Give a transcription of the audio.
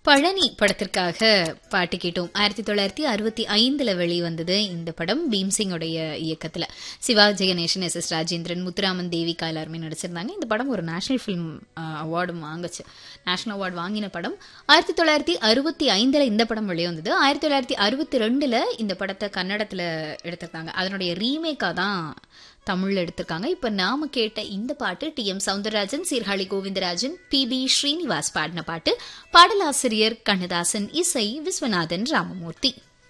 பழனி படத்திற்காக பாட்டு கேட்டோம் ஆயிரத்தி தொள்ளாயிரத்தி அறுபத்தி ஐந்துல வெளிவந்தது இந்த படம் பீம்சிங்கோடைய இயக்கத்துல சிவா ஜெகணேசன் எஸ் எஸ் ராஜேந்திரன் முத்துராமன் தேவிகா எல்லாருமே நடிச்சிருந்தாங்க இந்த படம் ஒரு நேஷனல் ஃபிலிம் அவார்டும் வாங்குச்சு நேஷனல் அவார்டு வாங்கின படம் ஆயிரத்தி தொள்ளாயிரத்தி அறுபத்தி ஐந்துல இந்த படம் வெளிவந்தது ஆயிரத்தி தொள்ளாயிரத்தி அறுபத்தி ரெண்டுல இந்த படத்தை கன்னடத்துல எடுத்திருந்தாங்க அதனுடைய ரீமேக்கா தான் தமிழ்ல எடுத்திருக்காங்க இப்ப நாம கேட்ட இந்த பாட்டு T M Soundararajan Sirkazhi Govindarajan P B Srinivas பாடின பாட்டு பாடலாசிரியர் கண்ணதாசன் இசை விஸ்வநாதன் ராமமூர்த்தி